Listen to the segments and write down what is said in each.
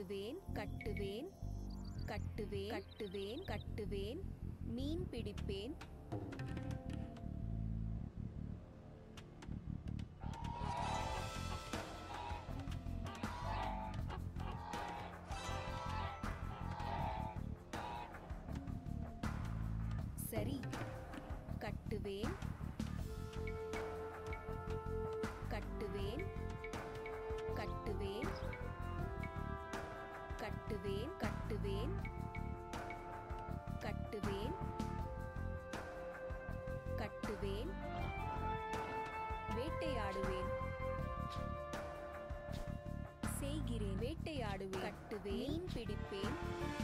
கட்டுவேன் கட்டுவேன் கட்டுவேன் கட்டுவேன் கட்டுவேன் மீன் பிடிப்பேன் சரி கட்டுவேன் கட்டுவேன் கட்டுவேன் கட்டுவேன் கட்டுவேன் கட்டுவேன் கட்டுவேன் வேட்டையாடுவேன் செய்கிறேன் வேட்டையாடுவேன் கட்டுவேன் மீன் பிடிப்பேன்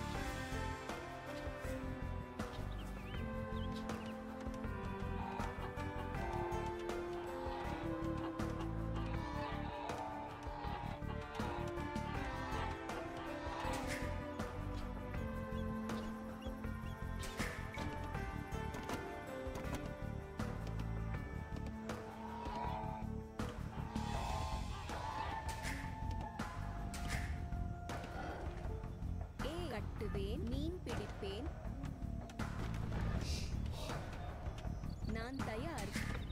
ஏ கட்டுவேன் மீன் பிடிப்பேன் நான் தயார்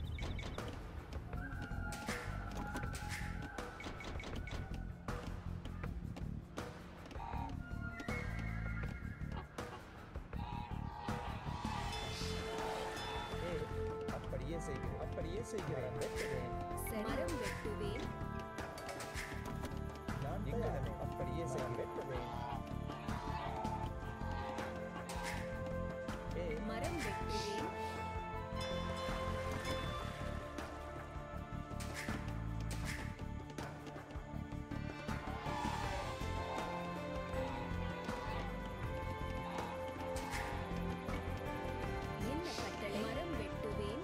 ஏ அப்படியே செய்கிறேன் அப்படியே செய்கிறேன் வெட்டுவேன் சரி மரம் வெட்டுவேன் நான் இங்கனமே அப்படியே செய்கிறேன் வெட்டுவேன் ஏ மரம் வெட்டுவேன் என்ன கட்டளை மரம் வெட்டுவேன்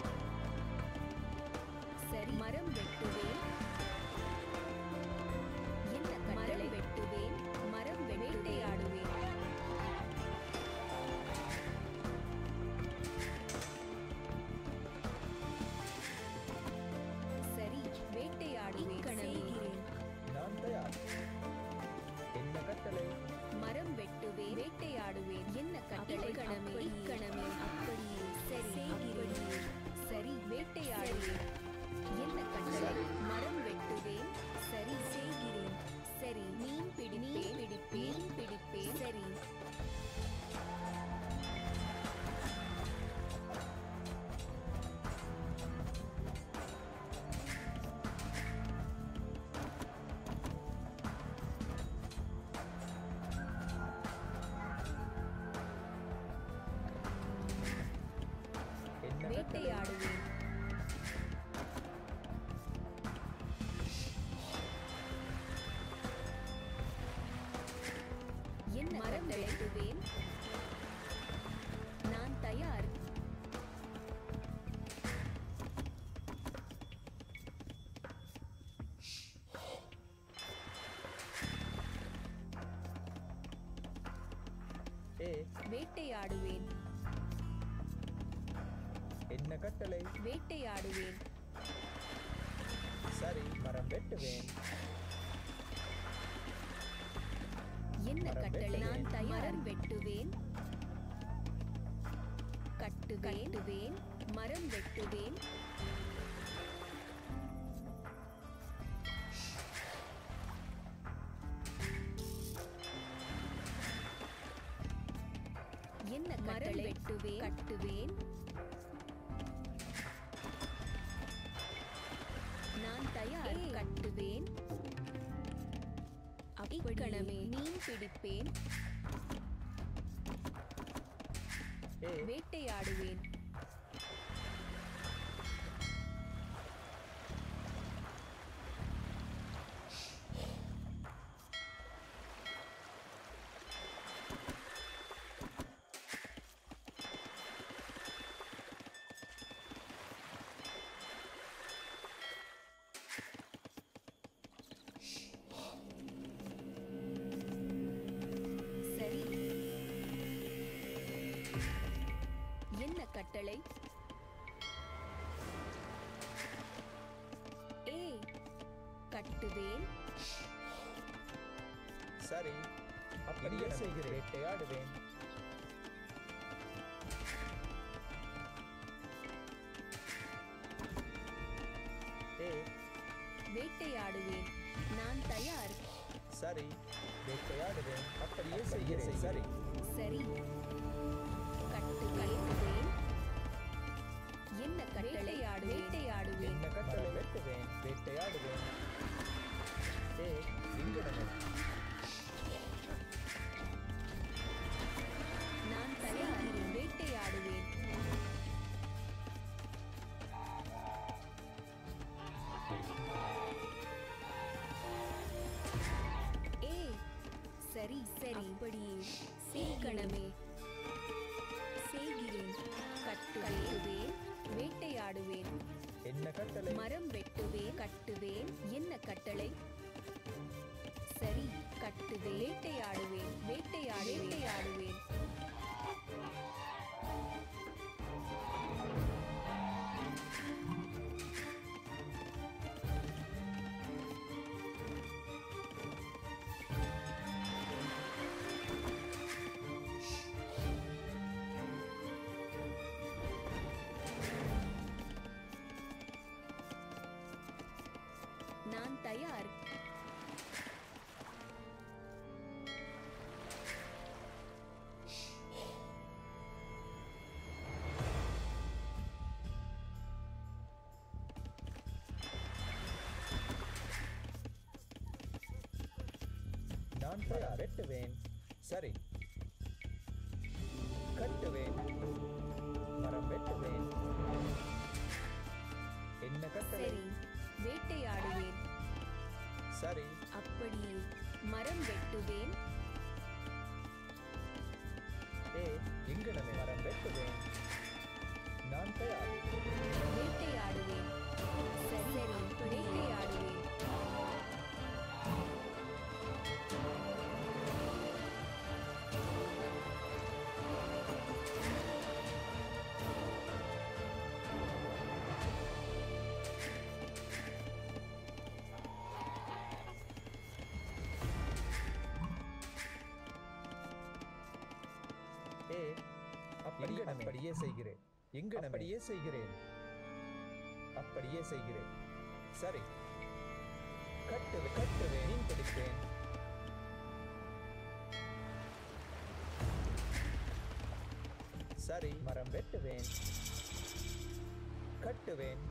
சரி மரம் வெட்டுவேன் என்ன கட்டளை வெட்டுவேன் மரம் வேட்டையாடுவேன் சரி வேட்டையாடுவேன் செய்கிறேன் நான் தயார் என்ன கட்டளை மரம் வெட்டுவேன் வேட்டையாடுவேன் என்ன கட்டளை கணமே இக்கணமே அப்படியே சரி செய்கிறேன் சரி வேட்டையாடுவேன் என்ன கட்டளை மரம் வெட்டுவேன் சரி செய்கிறேன் சரி மீன் பிடிப்பேன் பிடிப்பேன் பிடிப்பேன் சரி என்ன கட்டளை வேட்டையாடுவேன் என்ன மரம் வெட்டுவேன் நான் தயார் ஏ வேட்டையாடுவேன் என்ன கட்டளை வேட்டையாடுவேன் சரி மரம் வெட்டுவேன் என்ன மரம் கட்டளை வெட்டுவேன். நான் தயார் வெட்டுவேன் கட்டுவேன் மரம் வெட்டுவேன் என்ன மரம் வெட்டுவேன் கட்டுவேன் நான் தயார் கட்டுவேன் இக்கணமே மீன் பிடிப்பேன் ஏ வேட்டையாடுவேன் சரி என்ன கட்டளை ஏ கட்டுவேன் சரி அப்படியே செய்கிறேன் வேட்டையாடுவேன் ஏ வேட்டையாடுவேன் நான் தயார் சரி வேட்டையாடுவேன் அப்படியே செய்கிறேன் சரி சரி கட்டு கட்டுவேன் என்ன கட்டளை வேட்டையாடுவேன் என்ன கட்டளை வெட்டுவேன் வேட்டையாடுவேன் ஏ இங்கிடமே நான் தயார் வேட்டையாடுவேன் ஏ சரி சரி அப்படியே சீக்கிரமே செய்கிறேன் கட்டுவேன் வேட்டையாடுவேன் என்ன கட்டளை மரம் வெட்டுவேன் கட்டுவேன் என்ன கட்டளை சரி கட்டுவேன் வேட்டையாடுவேன் வேட்டையாடு வேட்டையாடுவேன் நான் தயார் நான் தயார் வெட்டுவேன் சரி கட்டுவேன் மரம் வெட்டுவேன் என்ன கட்டளை சரி வேட்டையாடுவேன் சரி அப்படியே மரம் வெட்டுவேன் ஏ இங்கிடமே மரம் வெட்டுவேன் நான் தயார் வேட்டையாடுவேன் சரி சரி வேட்டையாடுவேன் ஏ அப்படியே அப்படியே செய்கிறேன் எங்க அப்படியே செய்கிறேன் அப்படியே செய்கிறேன் சரி கட்டுவே கட்டுவேன் மீன் பிடிப்பேன் சரி மரம் வெட்டுவேன் கட்டுவேன்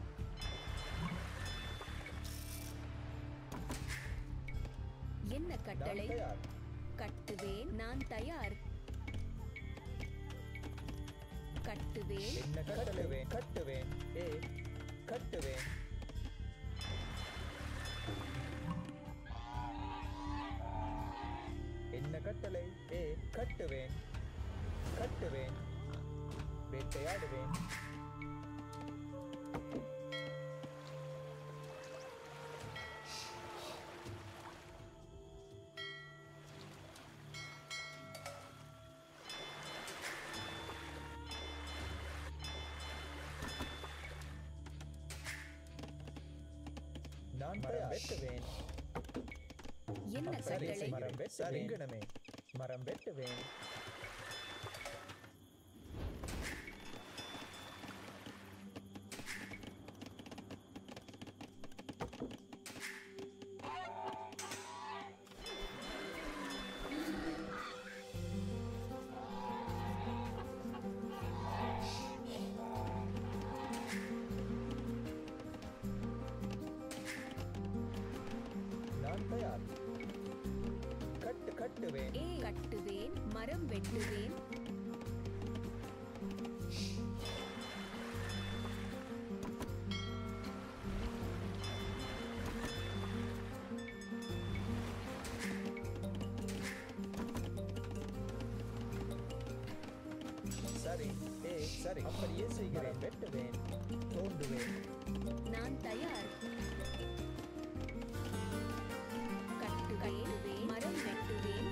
என்ன நான் கட்டளை தயார் கட்டுவேன் நான் தயார் கட்டுவேன் என்ன கட்டுவேன் கட்டுவேன் ஏ கட்டுவேன் என்ன கட்டளை ஏ கட்டுவேன் கட்டுவேன் வேட்டையாடுவேன் நான் தயார் வெட்டுவேன் என்ன சரி கட்டளை மரம் வெட்டுவேன் மரம் வெட்டுவேன் நான் தயார் கட்டு கட்டுவேன் ஏ கட்டுவேன் மரம் வெட்டுவேன் சரி ஏ சரி அப்படியே செய்கிறேன் வெட்டுவேன் தோண்டுவேன் நான் தயார் கட்டுவேன் மரம் வெட்டுவேன்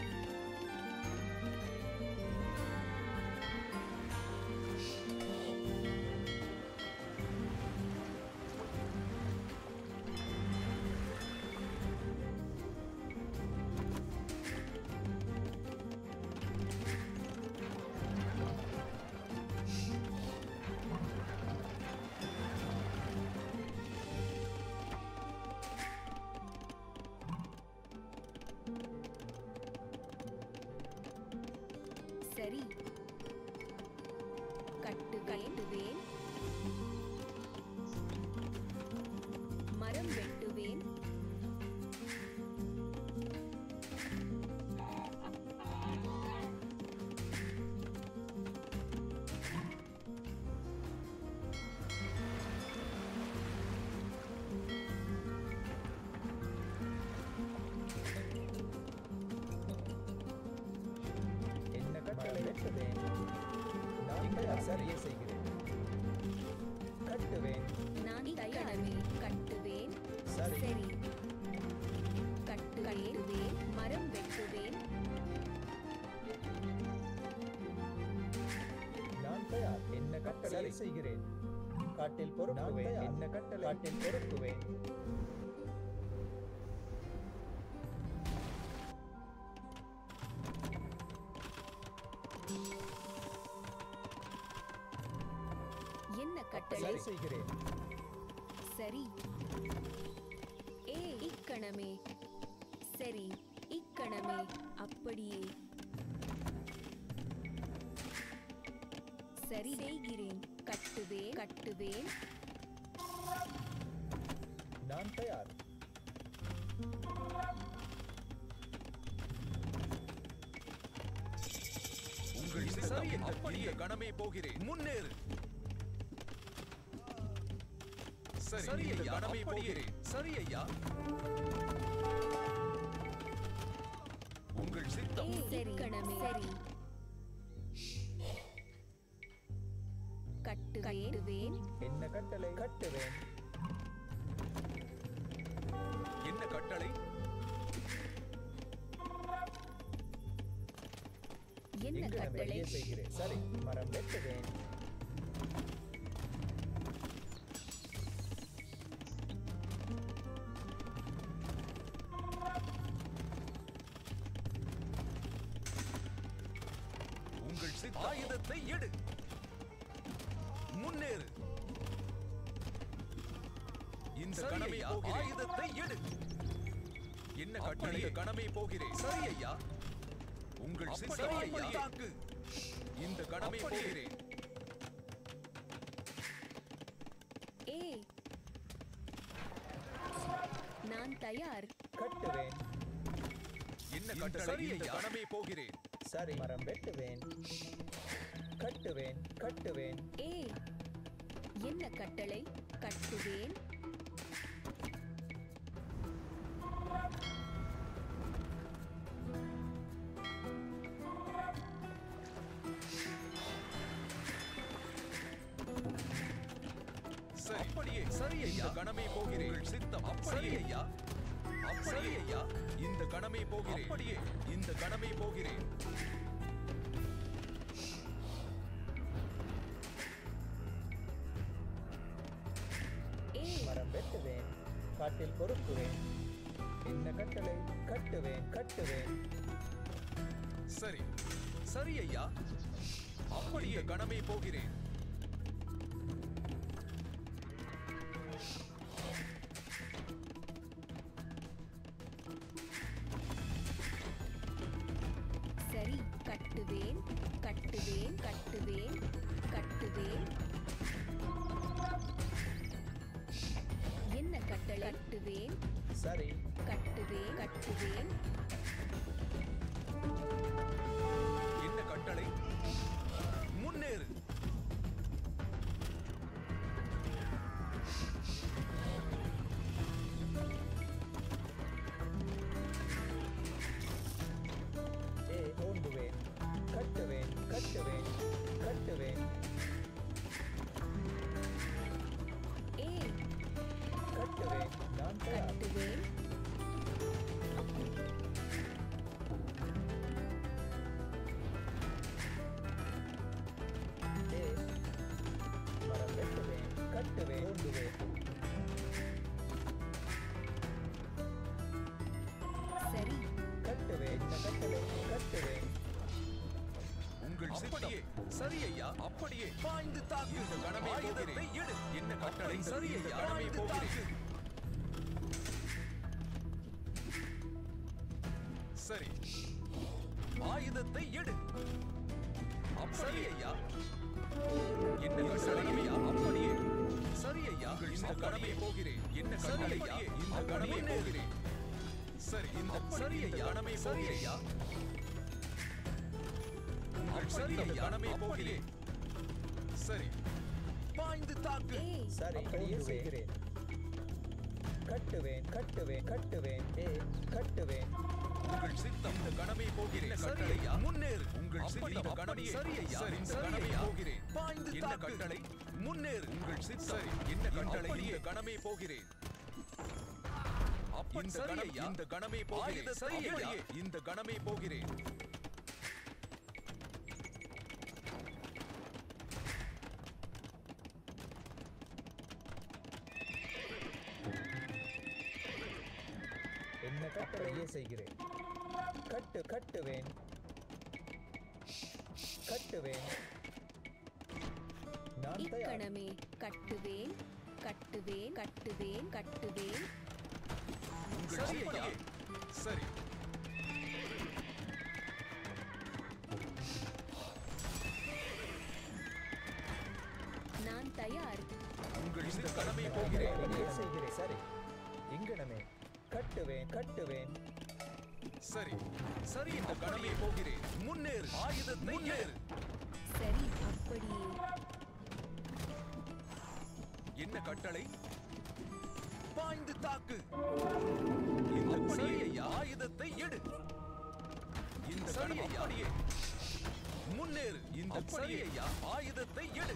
சரி கட்டு கட்டுவேன் மரம் வெட்டுவேன் என்ன கட்டளை வெட்டுவேன் நான் தயார் சரியே செய்கிறேன் கட்டுவேன் நான் தயாரே கட்டுவேன் சரி சரி கட்டு கட்டுவேன் மரம் வெட்டுவேன் நான் தயார் என்ன கட்டளை செய்கிறேன் காட்டில் பொறுப்புவேன் என்ன கட்டளை காட்டில் பொறுப்புவேன் என்ன கட்டளை சரி செய்கிறேன் சரி ஏ இக்கணமே சரி இக்கணமே அப்படியே சரி செய்கிறேன் கட்டுவேன் கட்டுவேன் நான் தயார் உங்கள் சரி அப்படியே கணமே போகிறேன் முன்னேறு சரி இந்த கணமே போகிறேன் சரி ஐயா உங்கள் சித்தம் ஏ சரி கணமே சரி கட்டுவேன் என்ன கட்டளை கட்டுவேன் என்ன கட்டளை என்ன எங்கன கட்டளை வெளியே செய்கிறேன் சரி மரம் வெட்டுவேன் உங்கள் சித்தம் ஆயுதத்தை எடு முன்னேறு இந்த கணமே ஆயுதத்தை எடு என்ன கட்டளை கணமே போகிறேன் சரி ஐயா உங்கள் சித்தம் ஐயா தாக்கு இந்த கணமே போகிறேன் ஏ நான் தயார் கட்டுவேன் என்ன கட்டளை இந்த கணமே போகிறேன் சரி மரம் வெட்டுவேன் கட்டுவேன் கட்டுவேன் ஏ என்ன கட்டளை கட்டுவேன் சரி அப்படியே சரி ஐயா கணமே போகிறேன் உங்கள் சித்தம் அப்படியே ஐயா அப்படியே ஐயா இந்த கணமே போகிறேன் அப்படியே இந்த கணமே போகிறேன் ஏ மரம் வெட்டுவேன் காட்டில் பொறுப்புவேன் என்ன கட்டளை கட்டுவேன் கட்டுவேன் சரி சரி ஐயா அப்படியே கணமே போகிறேன் சரி கட்டுவேன் கட்டுவேன் கட்டுவேன் கட்டுவேன் என்ன கட்டளை கட்டுவேன் சரி கட்டுவேன் கட்டுவேன் என்ன கட்டளை முன்னேறு ஏ தோண்டுவேன் கட்டுவேன் கட்டுவேன் கட்டுவேன் ஏ கட்டுவேன் நான் தயார் கட்டுவேன் ஏ மரம் வெட்டுவேன் கட்டுவேன் தோண்டுவேன் சரி கட்டுவேன் என்ன கட்டளை கட்டுவேன் உங்கள் அப்படியே சரி ஐயா அப்படியே பாய்ந்து தாக்கு இந்த கணமே போகிறேன் எடு என்ன கட்டளை சரி ஐயா கணமே போகிறேன் சரி ஆயுதத்தை எடு சரி ஐயா என்ன கட்டளையா அப்படியே சரி ஐயா இந்த கடமை போகிறேன் என்ன கட்டளையா இந்த கடமை போகிறேன் சரி இந்த சரி ஐயா கடமை போகிறேயா உங்கள் சரி ஐயா கடமை போகிறேன் சரி பாய்ந்து தாக்கு ஏ சரி அப்படியே செய்கிறேன் கட்டுவேன் கட்டுவேன் கட்டுவேன் ஏ கட்டுவேன் உங்கள் சித்தம் இந்த கடமை போகிறேன் கட்டளையா முன்னேறு உங்கள் சித்தம் கடமை சரி ஐயா இந்த கடமை போகிறேன் பாய்ந்து என்ன கட்டளை முன்னேறு உங்கள் சித்தம் சரி என்ன கட்டளை இந்த கடமை போகிறேன் அப்படி சரி ஐயா இந்த கடமை போகிறேன் சரி ஐயா இந்த கடமை போகிறேன் என்ன கட்டளையே செய்கிறேன் கட்டு கட்டுவேன் கட்டுவேன் நான் தயார் இக்கணமே கட்டுவேன் கட்டுவேன் கட்டுவேன் கட்டுவேன் உங்கள் சரி ஐயா சரி நான் தயார் உங்கள் இந்த கடமை போகிறேன் அப்படியே செய்கிறேன் சரி இங்கனமே கட்டுவேன் கட்டுவேன் சரி சரி இந்த கடமை போகிறேன் முன்னேறு ஆயுதத்தை முன்னேறு சரி அப்படியே என்ன கட்டளை பாய்ந்து தாக்கு இந்த சரி ஐயா ஆயுதத்தை எடு இந்த சரி ஐயா முன்னேறு இந்த சரி ஐயா ஆயுதத்தை எடு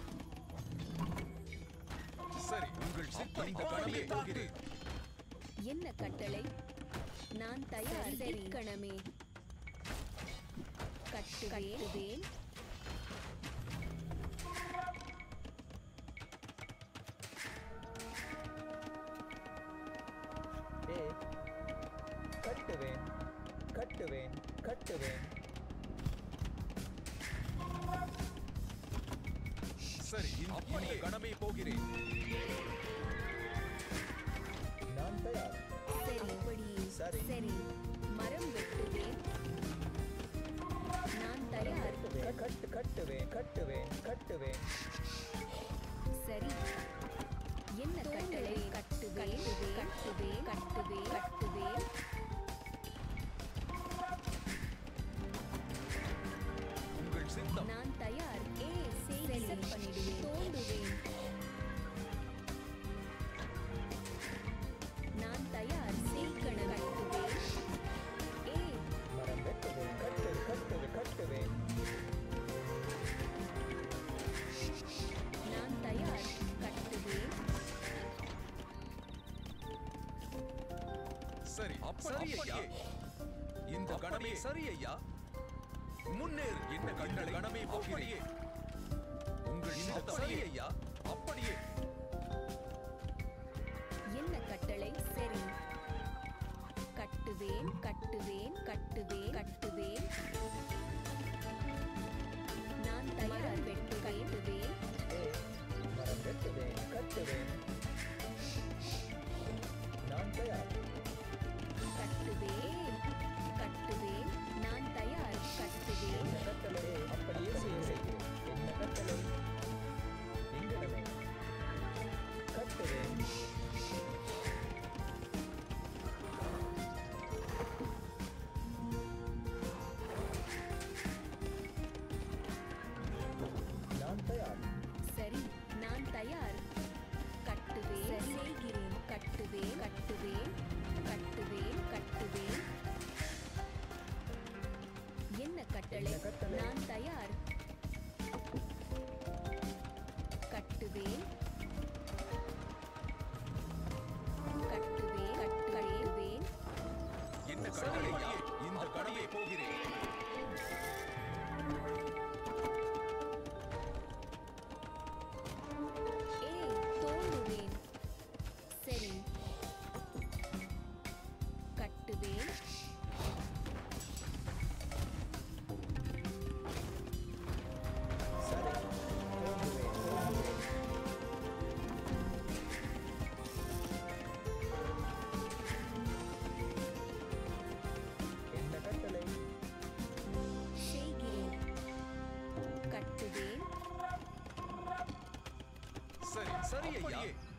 சரி உங்கள் சித்தம் இந்த கடமை போகிறேன் என்ன கட்டளை நான் தயார் இக்கணமே கட்டுவேன் ஏ கட்டுவேன் கட்டுவேன் கட்டுவேன் சரி இந்த இந்த கடமை போகிறேன் நான் தயார் சரி அப்படியே சரி. சரி மரம் வெட்டுவேன் நான் தயார் கட்டுவேன் கட்டு கட்டுவேன் கட்டுவேன் கட்டுவேன் சரி என்ன கட்டளை கட்டுவேன் கட்டுவேன் கட்டுவேன் கட்டுவேன் உங்கள் சித்தம் நான் தயார் ஏ சரி பண்ணிடுவேன் தோண்டுவேன் நான் தயார் சீக்கண கட்டுவேன் ஏ மரம் வெட்டுவேன் கட்டு கட்டு கட்டுவேன் நான் தயார் கட்டுவேன் சரி சரி ஐயா இந்த கடமை சரி ஐயா முன்னேறு என்ன கண்டளை கடமை போகிறேன் உங்கள் சித்தம் சரி ஐயா அப்படியே என்ன கட்டளை சரி கட்டுவேன் கட்டுவேன் கட்டுவேன் கட்டுவேன் நான் தயார் வெட்டு கட்டுவேன் ஏ மரம் வெட்டுவேன் கட்டுவேன் நான் தயார் கட்டுவேன் கட்டுவேன் நான் தயார் கட்டுவேன் என்ன கட்டளையே அப்படியே செய்கிறேன் என்ன கட்டளை இங்கனமே கட்டுவேன் நான் தயார் சரி நான் தயார் கட்டுவேன் செய்கிறேன் கட்டுவேன் கட்டுவேன் கட்டுவேன் கட்டுவேன் என்ன கட்டளை என்ன கட்டளை? நான் தயார் கட்டுவேன் கட்டுவேன் கட்டுவேன் என்ன கட்டளை ஐயா இந்த கடமை போகிறேன் ஏ தோண்டுவேன் சரி கட்டுவேன் சரி தோன்றுவேன் தோன்றுவேன் சரி ஐயா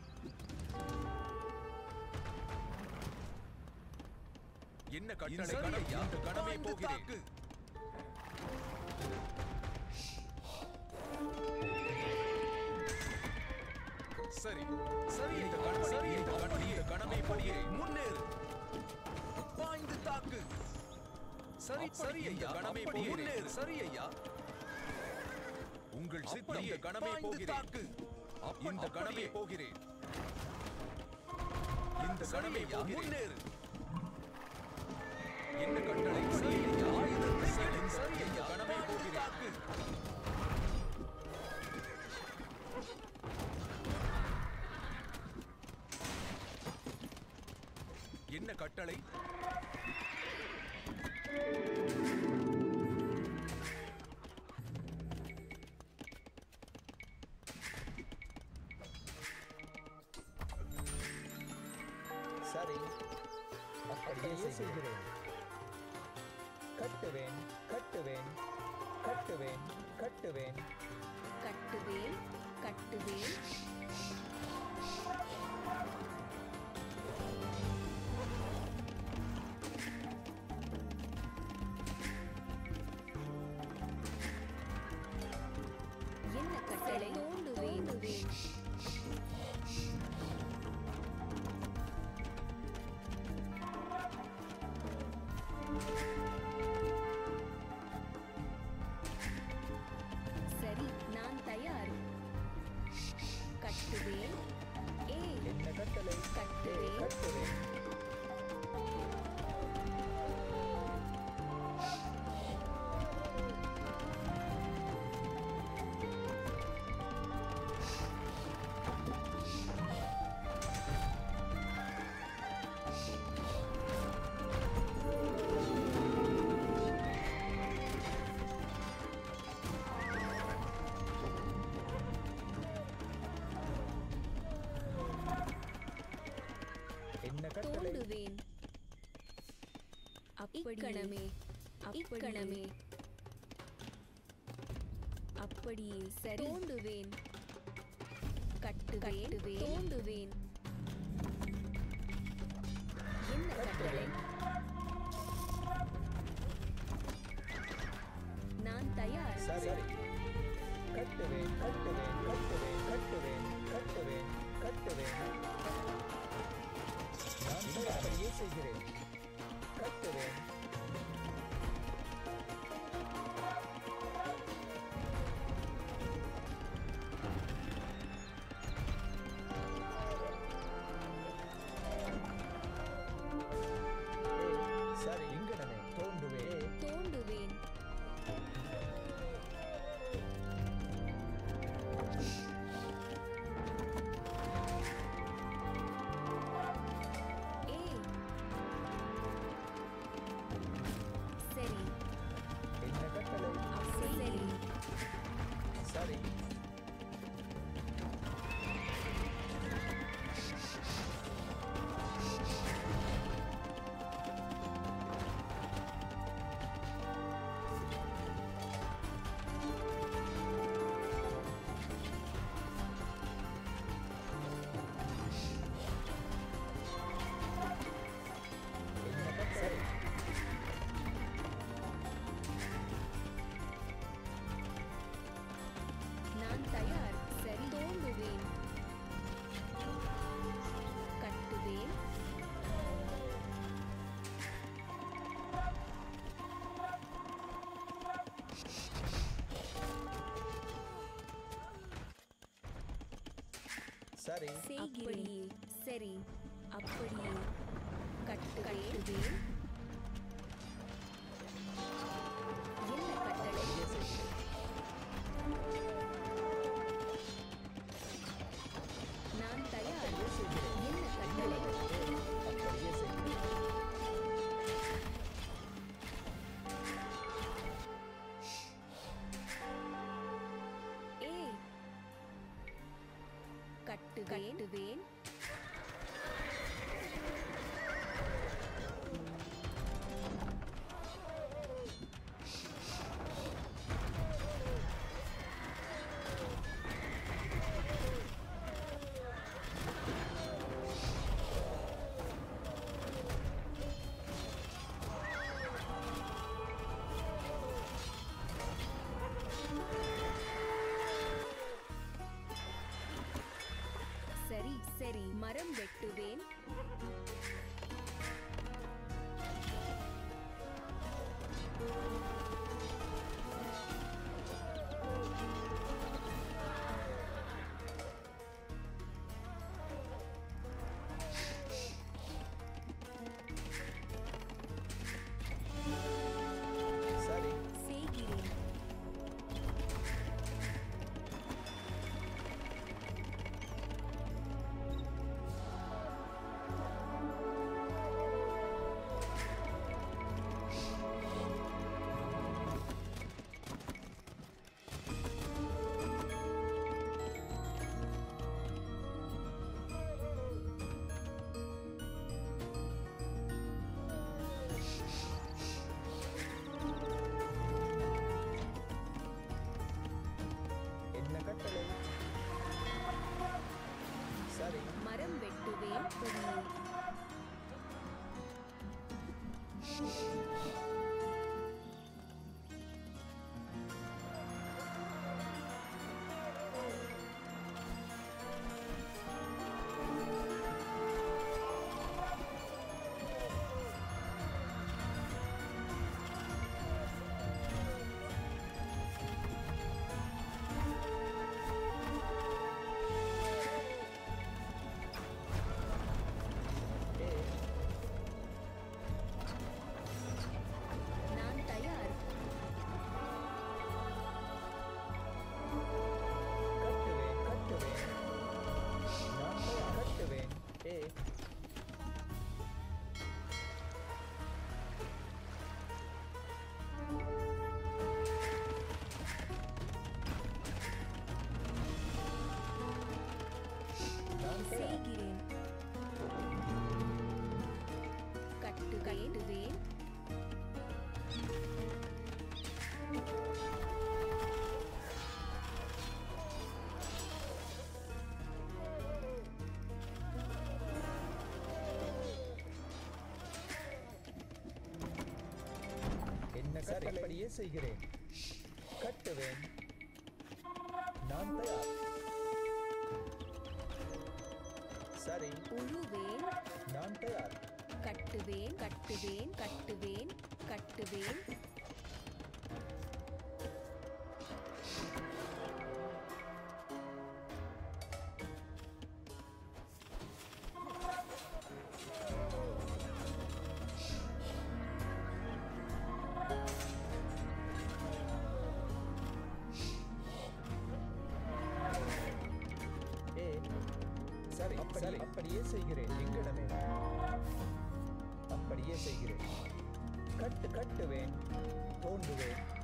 என்ன கட்டளை கணம் ஐயா கணமே போகிறேன் சரி சரி இந்த கண சரி இந்த கணமே கணமே படியே முன்னேறு பாய்ந்து தாக்கு சரி சரி ஐயா கணமே முன்னேறு சரி ஐயா உங்கள் சித்தம் இந்த கணமே போகிறேன் இந்த கணமே போகிறேன் இந்த கணமே முன்னேறு என்ன கட்டளை சரி ஐயா ஆயுதத்தை சரி சரி ஐயா கணமே போகிறேன் என்ன கட்டளை சரி அப்படியே செய்கிறேன் கட்டுவேன் கட்டுவேன் கட்டுவேன் கட்டுவேன் கட்டுவேன் கட்டுவேன் என்ன கட்டளை தோண்டுவேன் சரி நான் தயார் கட்டுவேன் ஏ என்ன கட்டளை கட்டுவேன் கட்டுவேன் என்ன கட்டளை தோண்டுவேன் இக்கணமே இக்கணமே அப்படியே சரி தோண்டுவேன் கட்டுவேன் தோண்டுவேன் என்ன கட்டளை நான் தயார் சரி கட்டுவேன் கட்டுவேன் கட்டுவேன் கட்டுவேன் கட்டுவேன் கட்டுவேன் நான் அப்படியே செய்கிறேன் கட்டுவேன் ஏய், சரி இங்கனமே தோண்டுவேன் தோண்டுவேன் ஏய் சரி என்ன கட்டளை சரி சரி என்ன கட்டளை நான் தயார் சரி தோண்டுவேன் கட்டுவேன் சரி அப்படியே சரி அப்படியே கட்டுவேன் என்ன கட்டளை அப்படியே செய்கிறேன் நான் தயார் அப்படியே செய்கிறேன் என்ன கட்டளை அப்படியே செய்கிறேன் ஏய் கட்டுவேன் கட்டுவேன் எப்படி ஏ நான் தயார் கட்டுவேன் கட்டுவேன் நான் தயார் கட்டுவேன் ஏ நான் தயார் செய்கிறேன் கட்டு கட்டுவேன் என்ன கட்டளையே செய்கிறேன் கட்டுவேன் நான் தயார் சரி உழுவேன் நான் தயார் கட்டுவேன் கட்டுவேன் கட்டுவேன் கட்டுவேன் ஏ சரி அப்படி அப்படியே செய்கிறேன் எங்கிடமே அப்படியே செய்கிறேன் கட்டு கட்டுவேன் தோண்டுவேன்